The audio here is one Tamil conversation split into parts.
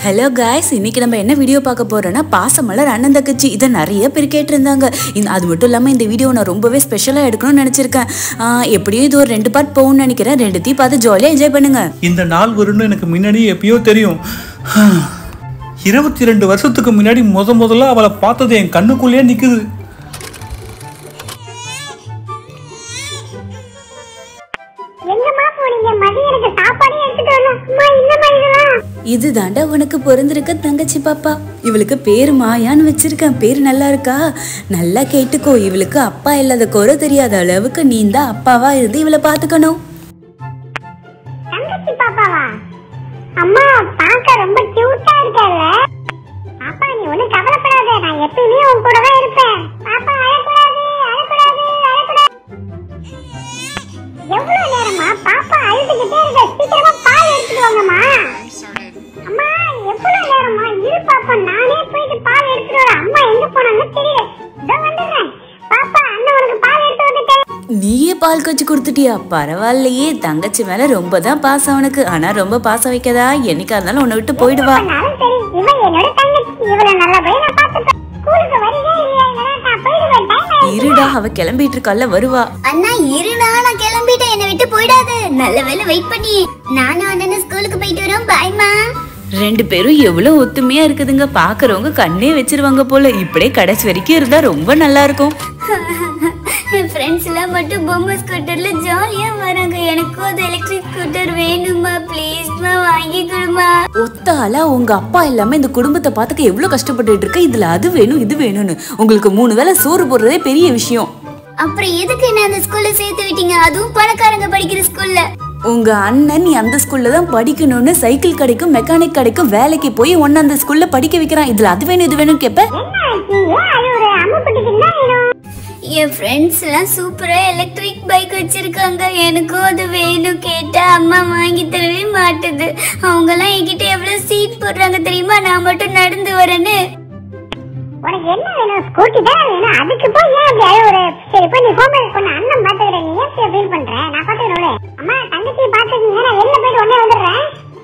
ஹலோ காய்ஸ் இன்னைக்கு நம்ம என்ன வீடியோ பார்க்க போறோம்னா பாசமலர் அண்ணன் தங்கச்சி இதை நிறைய பேர் கேட்டிருந்தாங்க இந்த அது மட்டும் இல்லாமல் இந்த வீடியோ நான் ரொம்பவே ஸ்பெஷலாக எடுக்கணும்னு நினச்சிருக்கேன் எப்படியும் இது ஒரு ரெண்டு பார்ட் போகும்னு நினைக்கிறேன் ரெண்டுத்தையும் பார்த்து ஜாலியாக என்ஜாய் பண்ணுங்க இந்த நாள் வரும்னு எனக்கு முன்னாடி எப்பயோ தெரியும் இருபத்தி ரெண்டு வருஷத்துக்கு முன்னாடி முத முதல்ல அவளை பார்த்தது என் கண்ணுக்குள்ளேயே நிக்குது எங்கம்மா போனீங்க மதியம் எனக்கு சாப்பாடே எடுத்துட்டு வரணும் அம்மா என்னம்மா இதெல்லாம் இது தாண்டா உனக்கு பிறந்திருக்க தங்கச்சி பாப்பா இவளுக்கு பேர் மாயான்னு வச்சிருக்கேன் பேர் நல்லா இருக்கா நல்லா கேட்டுக்கோ இவளுக்கு அப்பா இல்லாத குறை தெரியாத அளவுக்கு நீ தான் அப்பாவா இருந்து இவளை பார்த்துக்கணும் தங்கச்சி பாப்பாவா அம்மா பார்க்க ரொம்ப கியூட்டா இருக்கல்ல பாப்பா நீ ஒண்ணும் கவலைப்படாத நான் எப்பயுமே உன் கூட தான் இருப்பேன் பாப்பா அழக்கூடாது அழக்கூடாது அழக்கூடாது எவ்வளவு நேரமா பாப்பா அழுதுகிட்டே இருக்க சீக்கிரமா பால் எடுத்துட்டு வாங்கம்மா அம்மா எவ்வளவு நேரமா இரு பாப்பா நானே போயிட்டு பால் எடுத்துட்டு வரேன் அம்மா எங்க போனாங்கன்னு தெரியல இதோ வந்துடுறேன் பாப்பா அண்ணன் உனக்கு பால் எடுத்து வந்துட்டேன் நீயே பால் காய்ச்சி கொடுத்துட்டியா பரவாயில்லையே தங்கச்சி மேல ரொம்ப தான் பாசம் உனக்கு ஆனா ரொம்ப பாசம் வைக்கதா என்னைக்கா இருந்தாலும் உன்னை விட்டு போயிடுவா பண்ணாலும் சரி இவன் என்னோட தங்கச்சி இவளை நல்லபடியா நான் பாத்துப்பேன் ஸ்கூலுக்கு வருதே இல்லையா இல்லைன்னா நான் போயிடுவேன் டைம் ஆயிடுச்சு இருடா அவ கிளம்பிட்டு இருக்கல்ல வருவா அண்ணா இருடா நான் கிளம்பிட்டேன் என்னை விட்டு போயிடாத நல்ல வேலை வெயிட் பண்ணி நானும் அண்ணனும் ஸ்கூலுக்கு போயிட்டு வரோம் பாய்மா ரெண்டு பேரும் எவ்வளவு ஒத்துமையா இருக்குதுங்க பாக்குறவங்க கண்ணே வச்சிருவாங்க போல இப்படியே கடைசி வரைக்கும் இருந்தா ரொம்ப நல்லா இருக்கும் என் ஃப்ரெண்ட்ஸ் எல்லாம் மட்டும் பொம்மை ஸ்கூட்டர்ல ஜாலியா வராங்க எனக்கும் அது எலக்ட்ரிக் ஸ்கூட்டர் வேணுமா ப்ளீஸ்மா வாங்கி கொடுமா ஒத்த ஆளா உங்க அப்பா இல்லாம இந்த குடும்பத்தை பார்த்துக்க எவ்வளவு கஷ்டப்பட்டுட்டு இருக்க இதுல அது வேணும் இது வேணும்னு உங்களுக்கு மூணு வேளை சோறு போடுறதே பெரிய விஷயம் அப்புறம் எதுக்கு என்ன அந்த ஸ்கூல்ல சேர்த்து விட்டீங்க அதுவும் பணக்காரங்க படிக்கிற ஸ்கூல்ல உங்க அண்ணன் நீ அந்த ஸ்கூல்ல தான் படிக்கணும்னு சைக்கிள் கடைக்கும் மெக்கானிக் கடைக்கும் வேலைக்கு போய் ஒன்னு அந்த ஸ்கூல்ல படிக்க வைக்கிறான் இதுல அது வேணும் இது வேணும் கேப்ப என்ன ஆச்சு ஏன் அழுவுற அம்மா குட்டிக்கு என்ன வேணும் என் ஃப்ரெண்ட்ஸ் எல்லாம் சூப்பரா எலக்ட்ரிக் பைக் வச்சிருக்காங்க எனக்கும் அது வேணும் கேட்டா அம்மா வாங்கி தரவே மாட்டுது அவங்க எல்லாம் என்கிட்ட எவ்வளவு சீட் போடுறாங்க தெரியுமா நான் மட்டும் நடந்து வரேன்னு உனக்கு என்ன வேணும் ஸ்கூட்டி தான் வேணும் அதுக்கு போய் ஏன் அப்படி அழுவுற சரி போய் நீ ஹோம் ஒர்க் பண்ண அண்ணன் பாத்துக்கிறேன் நீ ஏன் ஃபீல் பண்ற நான் பாத்துக்கிறேன் அம்மா தங்கச்சி பாத்துக்கீங்க நான் வெளில போயிட்டு உடனே வந்துடுறேன்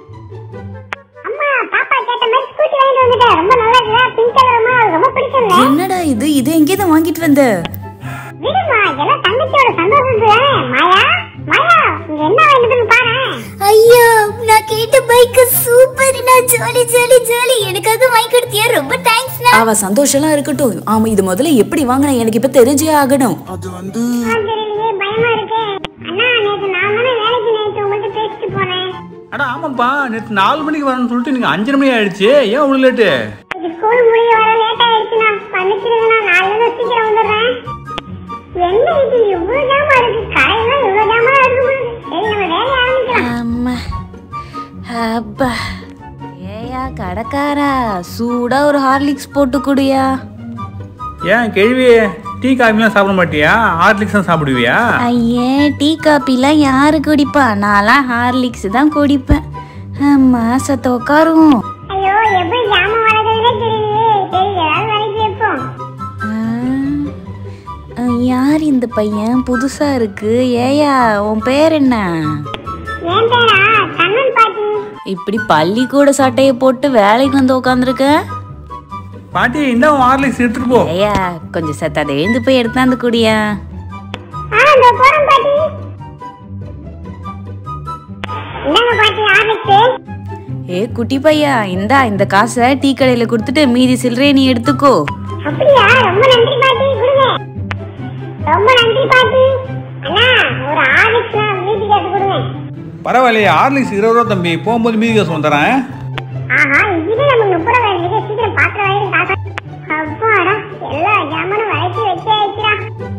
அம்மா பாப்பா கேட்ட மாதிரி ஸ்கூட்டி வாங்கிட்டு வந்துட்டேன் ரொம்ப நல்லா இருக்குல்ல பிங்க் கலர்மா ரொம்ப பிடிச்சிருந்தேன் என்னடா இது இது எங்கே தான் வாங்கிட்டு வந்த விடுமா எல்லாம் தங்கச்சியோட சந்தோஷம் தானே மாயா மாயா இங்க என்ன வாங்கிட்டுன்னு பாரு ஐயோ நான் கேட்ட பைக் சூப்பர் நான் ஜாலி ஜாலி ஜாலி எனக்காக வாங்கி கொடுத்தியா ரொம்ப தேங்க்ஸ் அவ சந்தோஷம்லாம் இருக்கட்டும் ஆமா இது முதல்ல எப்படி வாங்கின எனக்கு இப்ப தெரிஞ்சே ஆகணும் தெரியலையே பயமா இருக்கு அண்ணா நேத்து நான் தானே வேலைக்கு நேத்து உங்கள்ட்ட பேசிட்டு போனேன் அடா ஆமாப்பா நேற்று நாலு மணிக்கு வரணும்னு சொல்லிட்டு நீங்க அஞ்சரை மணி ஆயிடுச்சு ஏன் அவ்வளோ லேட்டு இது ஸ்கூல் முடிய வர லேட் ஆயிடுச்சுண்ணா மன்னிச்சிடுங்கண்ணா நாளைல சீக்கிரம் வந்துடுறேன் என்ன இது இவ்வளவு ஜாமா இருக்கு கடையெல்லாம் இவ்வளவு ஜாமா இருக்கு சரி நம்ம வேலையை ஆரம்பிக்கலாம் அம்மா அப்பா ஏயா கடைக்காரா சூடா ஒரு ஹார்லிக்ஸ் போட்டு குடியா ஏன் கேள்வி டீ காஃபிலாம் சாப்பிட மாட்டியா ஹார்லிக்ஸ் தான் சாப்பிடுவியா ஐயே டீ காப்பிலாம் யாரு குடிப்பா நான்லாம் ஹார்லிக்ஸ் தான் குடிப்பேன் மாசத்தை உட்காருவோம் ஐயோ எப்படி ஜாமா வளர்க்குதுன்னே தெரியலையே சரி ஏதாவது வேலைக்கு வைப்போம் ஆ, யார் இந்த பையன் புதுசா இருக்கு ஏயா உன் பேர் என்ன என் பேரா கண்ணன் பாட்டி இப்படி பள்ளிக்கூட சட்டையை போட்டு வேலைக்கு வந்து உட்காந்துருக்க பாட்டி இந்த ஹார்லிக்ஸ் எடுத்துட்டு போ ஐயா கொஞ்சம் சத்த அதை எழுந்து போய் எடுத்தாந்து குடியா ஆ இந்த போறேன் பாட்டி இந்தாங்க பாட்டி ஆரம்பிச்சு ஏ குட்டி பையா இந்தா இந்த காசை டீ கடையில கொடுத்துட்டு மீதி சில்லறையை நீ எடுத்துக்கோ அப்படியா ரொம்ப நன்றி பாட்டி கொடுங்க ரொம்ப நன்றி பாட்டி அண்ணா ஒரு ஆர்லிக்ஸ் வீட்டுக்கு எடுத்து கொடுங்க பரவாயில்லையே ஹார்லிக்ஸ் இருபது ரூபா தம்பி போகும்போது மீதி காசு வந்துடுறேன் ஆஹா இதுவே நமக்கு முப்பது ரூபாய் இருக்கு சீக்கிரம் பாத்திரம் வாங்கி காசா அப்பாடா எல்லா ஜாமானும் விலைக்கு வச்சு ஆயிடுச்சுடா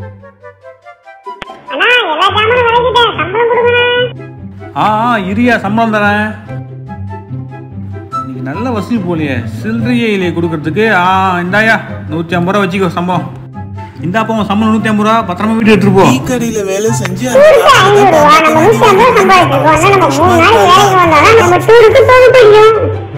அண்ணா எல்லா ஜாமானும் விலைக்கிட்டேன் சம்பளம் கொடுங்கண்ணா ஆ ஆ இரியா சம்பளம் தரேன் இன்னைக்கு நல்ல வசதி போலியே சில்லறையே இல்லையே கொடுக்கறதுக்கு ஆ இந்தாயா நூற்றி ஐம்பது ரூபா வச்சுக்கோ சம்பளம் இந்தாப்பா உன் சம்பளம் நூற்றி ஐம்பது ரூபா பத்திரமா வீட்டு எடுத்துட்டு போ டீ கடையில வேலை செஞ்சு டூருக்கு ஐநூறு ரூபா நம்ம நூத்தி ஐம்பது சம்பாதிச்சிருக்கோம் ஆனா நம்ம மூணு நாள் வேலைக்கு வந்தாதான் நம்ம டூருக்கு போக முடியும்